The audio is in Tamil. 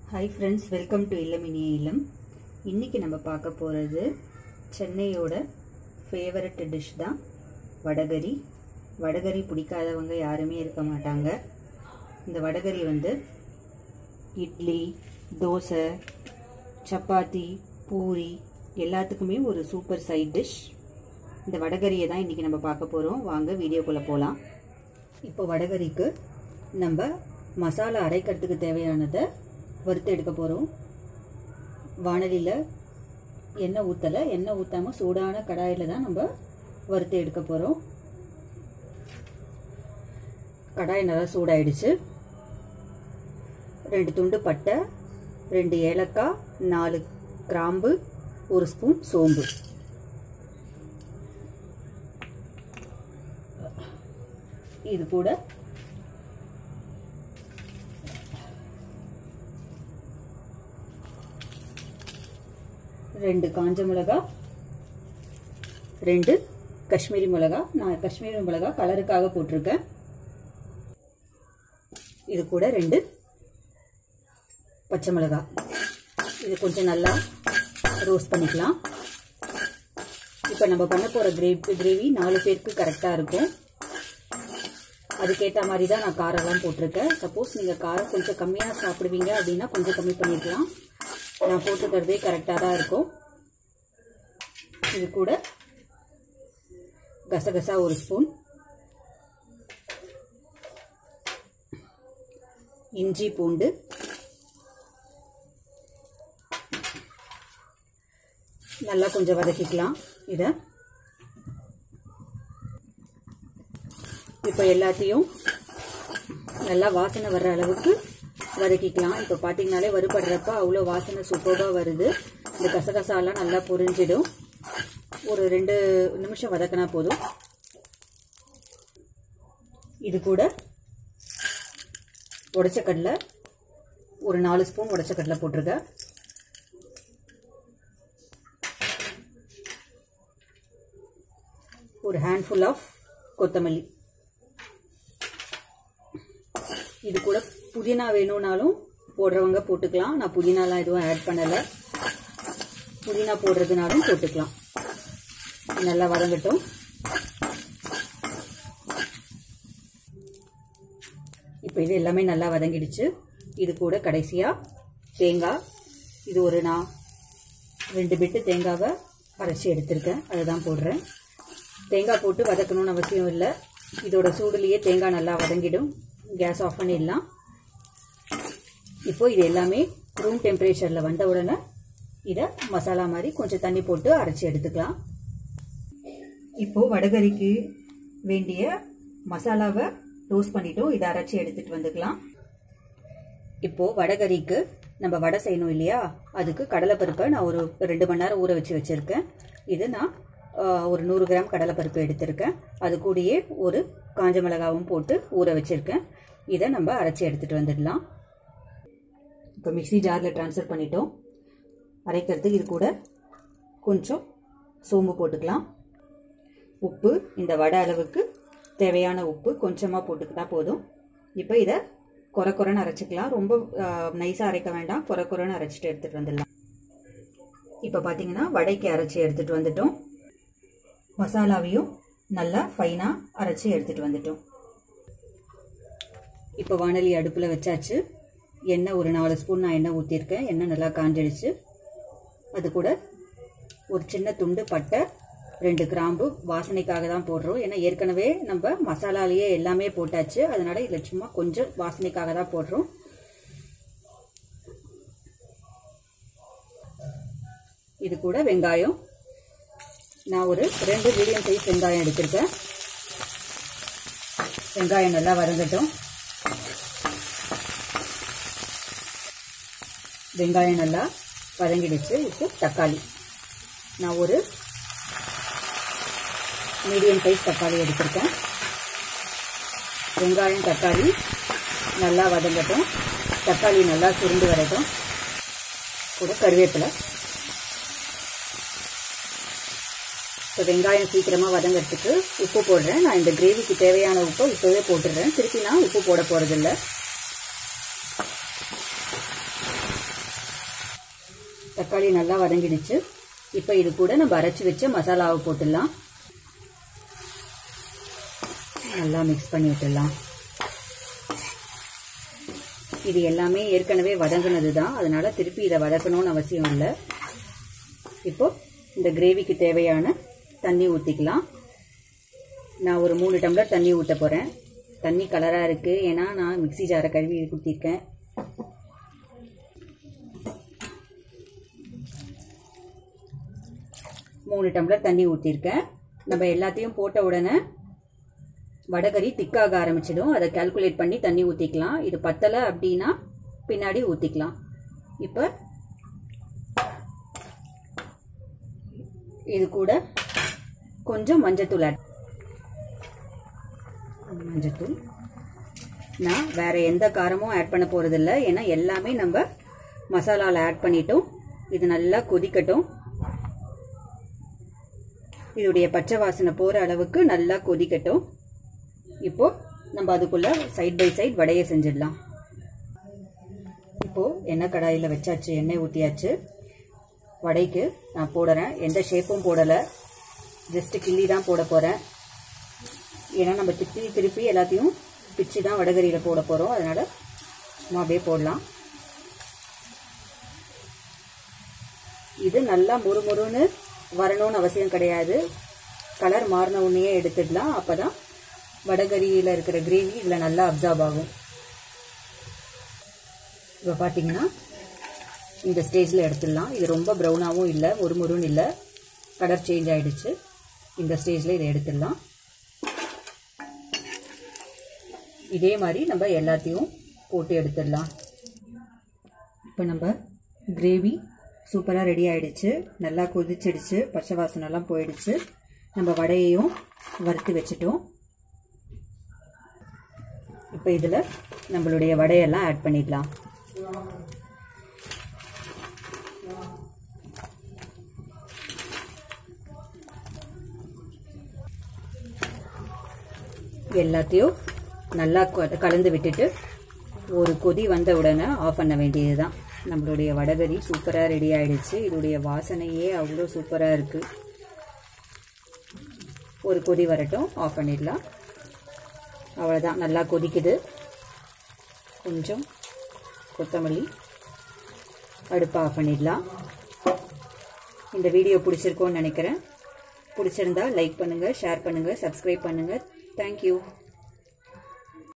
ஹாய் ஃப்ரெண்ட்ஸ் வெல்கம் டு இல்லமினிய இல்லம் இன்றைக்கி நம்ம பார்க்க போகிறது சென்னையோட ஃபேவரட் டிஷ் தான் வடகரி வடகரி பிடிக்காதவங்க யாருமே இருக்க மாட்டாங்க இந்த வடகரி வந்து இட்லி தோசை சப்பாத்தி பூரி எல்லாத்துக்குமே ஒரு சூப்பர் சைட் டிஷ் இந்த வடகரியை தான் இன்றைக்கி நம்ம பார்க்க போகிறோம் வாங்க வீடியோக்குள்ளே போகலாம் இப்போ வடகரிக்கு நம்ம மசாலா அரைக்கிறதுக்கு தேவையானதை வறுத்து எடுக்க போகிறோம் வானலியில் எண்ணெய் ஊற்றலை எண்ணெய் ஊற்றாமல் சூடான கடாயில் தான் நம்ம வறுத்து எடுக்க போகிறோம் கடாய் நல்லா சூடாயிடுச்சு ரெண்டு துண்டு பட்டை ரெண்டு ஏலக்காய் நாலு கிராம்பு ஒரு ஸ்பூன் சோம்பு இது கூட ரெண்டு காஞ்ச மிளகா ரெண்டு காஷ்மீரி மிளகா நான் காஷ்மீரி மிளகா கலருக்காக போட்டிருக்கேன் இது கூட ரெண்டு பச்சை மிளகா இது கொஞ்சம் நல்லா ரோஸ்ட் பண்ணிக்கலாம் இப்போ நம்ம பண்ண போகிற கிரேவி கிரேவி நாலு பேருக்கு கரெக்டாக இருக்கும் அதுக்கேற்ற மாதிரி தான் நான் காரெல்லாம் போட்டிருக்கேன் சப்போஸ் நீங்கள் காரம் கொஞ்சம் கம்மியாக சாப்பிடுவீங்க அப்படின்னா கொஞ்சம் கம்மி பண்ணிக்கலாம் நான் போட்டுக்கிறதே கரெக்டாக தான் இருக்கும் இது கூட கசகசா ஒரு ஸ்பூன் இஞ்சி பூண்டு நல்லா கொஞ்சம் வதக்கிக்கலாம் இதை இப்போ எல்லாத்தையும் நல்லா வாசனை வர்ற அளவுக்கு வதக்கிக்கலாம் இப்போ பார்த்தீங்கனாலே வறுபடுறப்ப அவ்வளோ வாசனை சூப்பராக வருது இந்த கசகசாலாம் நல்லா பொரிஞ்சிடும் ஒரு ரெண்டு நிமிஷம் வதக்கினா போதும் இது கூட உடச்ச கடலை ஒரு நாலு ஸ்பூன் உடச்ச கடலை போட்டிருக்கேன் ஒரு ஹேண்ட்ஃபுல் ஆஃப் கொத்தமல்லி இது கூட புதினா வேணும்னாலும் போடுறவங்க போட்டுக்கலாம் நான் புதினாலாம் எதுவும் ஆட் பண்ணலை புதினா போடுறதுனாலும் போட்டுக்கலாம் நல்லா வதங்கட்டும் இப்போ இது எல்லாமே நல்லா வதங்கிடுச்சு இது கூட கடைசியாக தேங்காய் இது ஒரு நான் ரெண்டு பிட்டு தேங்காவை அரைச்சி எடுத்திருக்கேன் அதை தான் போடுறேன் தேங்காய் போட்டு வதக்கணும்னு அவசியம் இல்லை இதோட சூடுலேயே தேங்காய் நல்லா வதங்கிடும் கேஸ் ஆஃப் பண்ணிடலாம் இப்போ இது எல்லாமே ரூம் டெம்பரேச்சரில் வந்த உடனே இதை மசாலா மாதிரி கொஞ்சம் தண்ணி போட்டு அரைச்சி எடுத்துக்கலாம் இப்போ வடகரிக்கு வேண்டிய மசாலாவை ரோஸ்ட் பண்ணிட்டோம் இதை அரைச்சி எடுத்துட்டு வந்துக்கலாம் இப்போ வடகரிக்கு நம்ம வடை செய்யணும் இல்லையா அதுக்கு கடலைப்பருப்பை நான் ஒரு ரெண்டு மணி நேரம் ஊற வச்சு வச்சுருக்கேன் இது நான் ஒரு நூறு கிராம் கடலைப்பருப்பு எடுத்திருக்கேன் அது கூடயே ஒரு காஞ்ச மிளகாவும் போட்டு ஊற வச்சுருக்கேன் இதை நம்ம அரைச்சி எடுத்துகிட்டு வந்துடலாம் இப்போ மிக்சி ஜாரில் ட்ரான்ஸ்ஃபர் பண்ணிட்டோம் அரைக்கிறதுக்கு இது கூட கொஞ்சம் சோம்பு போட்டுக்கலாம் உப்பு இந்த வடை அளவுக்கு தேவையான உப்பு கொஞ்சமாக போட்டுக்கிட்டா போதும் இப்போ இதை குறை குறைன்னு அரைச்சிக்கலாம் ரொம்ப நைஸாக அரைக்க வேண்டாம் குறை குறைன்னு அரைச்சிட்டு எடுத்துகிட்டு வந்துடலாம் இப்போ பார்த்தீங்கன்னா வடைக்கு அரைச்சி எடுத்துகிட்டு வந்துட்டோம் மசாலாவையும் நல்லா ஃபைனாக அரைச்சி எடுத்துகிட்டு வந்துட்டோம் இப்போ வானலி அடுப்பில் வச்சாச்சு எண்ணெய் ஒரு நாலு ஸ்பூன் நான் எண்ணெய் ஊற்றிருக்கேன் எண்ணெய் நல்லா காஞ்சிடுச்சு அது கூட ஒரு சின்ன துண்டு பட்டை ரெண்டு கிராம்பு வாசனைக்காக தான் போடுறோம் ஏன்னா ஏற்கனவே நம்ம மசாலாலேயே எல்லாமே போட்டாச்சு அதனால இதில் சும்மா கொஞ்சம் வாசனைக்காக தான் போடுறோம் இது கூட வெங்காயம் நான் ஒரு ரெண்டு மீடியம் சைஸ் வெங்காயம் எடுத்திருக்கேன் வெங்காயம் நல்லா வதங்கட்டும் வெங்காயம் நல்லா வதங்கிடுச்சு இப்போ தக்காளி நான் ஒரு மீடியம் சைஸ் தக்காளி எடுத்திருக்கேன் வெங்காயம் தக்காளி நல்லா வதங்கட்டும் தக்காளி நல்லா சுருண்டு வரட்டும் கூட கருவேப்பிலை இப்போ வெங்காயம் சீக்கிரமாக வதங்கிறதுக்கு உப்பு போடுறேன் நான் இந்த கிரேவிக்கு தேவையான உப்பை இப்போவே போட்டுடுறேன் திருப்பி நான் உப்பு போட போகிறதில்ல தக்காளி நல்லா வதங்கிடுச்சு இப்போ இது கூட நம்ம அரைச்சி வச்ச மசாலாவை போட்டுடலாம் நல்லா மிக்ஸ் பண்ணி விட்டுடலாம் இது எல்லாமே ஏற்கனவே வதங்கினது தான் அதனால திருப்பி இதை வதக்கணும்னு அவசியம் இல்லை இப்போ இந்த கிரேவிக்கு தேவையான தண்ணி ஊற்றிக்கலாம் நான் ஒரு மூணு டம்ளர் தண்ணி ஊற்ற போகிறேன் தண்ணி கலராக இருக்குது ஏன்னா நான் மிக்சி ஜாரை கழுவி ஊற்றிருக்கேன் மூணு டம்ளர் தண்ணி ஊற்றிருக்கேன் நம்ம எல்லாத்தையும் போட்ட உடனே வடகறி திக்காக ஆரம்பிச்சிடும் அதை கால்குலேட் பண்ணி தண்ணி ஊற்றிக்கலாம் இது பத்தலை அப்படின்னா பின்னாடி ஊற்றிக்கலாம் இப்போ இது கூட கொஞ்சம் மஞ்சத்தூள் ஆட் மஞ்சத்தூள் நான் வேற எந்த காரமும் ஆட் பண்ண போகிறதில்ல ஏன்னா எல்லாமே நம்ம மசாலாவில் ஆட் பண்ணிட்டோம் இது நல்லா கொதிக்கட்டும் இதோடைய பச்சை வாசனை போகிற அளவுக்கு நல்லா கொதிக்கட்டும் இப்போ நம்ம அதுக்குள்ள சைட் பை சைட் வடையை செஞ்சிடலாம் இப்போ எண்ணெய் கடாயில் வச்சாச்சு எண்ணெய் ஊற்றியாச்சு வடைக்கு நான் போடுறேன் எந்த ஷேப்பும் போடலை ஜஸ்ட்டு கிள்ளி தான் போட போகிறேன் ஏன்னா நம்ம திருப்பி திருப்பி எல்லாத்தையும் பிச்சு தான் வடகரியில் போட போகிறோம் அதனால் சும்மா அப்படியே போடலாம் இது நல்லா முறுமுறுன்னு வரணும்னு அவசியம் கிடையாது கலர் மாறின உடனேயே எடுத்துடலாம் அப்போ தான் வடகரியில் இருக்கிற கிரேவி இதில் நல்லா அப்சார்ப் ஆகும் இப்போ பார்த்தீங்கன்னா இந்த ஸ்டேஜில் எடுத்துடலாம் இது ரொம்ப ப்ரௌனாகவும் இல்லை ஒரு முருன்னு இல்லை கலர் சேஞ்ச் ஆகிடுச்சு இந்த ஸ்டேஜில் இதை எடுத்துடலாம் இதே மாதிரி நம்ம எல்லாத்தையும் போட்டு எடுத்துடலாம் இப்போ நம்ம கிரேவி சூப்பராக ரெடி ஆகிடுச்சு நல்லா கொதிச்சிடுச்சு பச்சை வாசனைலாம் போயிடுச்சு நம்ம வடையையும் வறுத்து வச்சுட்டோம் இப்போ இதில் நம்மளுடைய வடையெல்லாம் ஆட் பண்ணிடலாம் எல்லாத்தையும் நல்லா கலந்து விட்டுட்டு ஒரு கொதி வந்த உடனே ஆஃப் பண்ண வேண்டியது தான் நம்மளுடைய வடகரி சூப்பராக ரெடி ஆயிடுச்சு இதோடைய வாசனையே அவ்வளோ சூப்பராக இருக்குது ஒரு கொதி வரட்டும் ஆஃப் பண்ணிடலாம் அவ்வளோதான் நல்லா கொதிக்குது கொஞ்சம் கொத்தமல்லி அடுப்பை ஆஃப் பண்ணிடலாம் இந்த வீடியோ பிடிச்சிருக்கோன்னு நினைக்கிறேன் பிடிச்சிருந்தா லைக் பண்ணுங்கள் ஷேர் பண்ணுங்கள் சப்ஸ்கிரைப் பண்ணுங்கள் தேங்க்யூ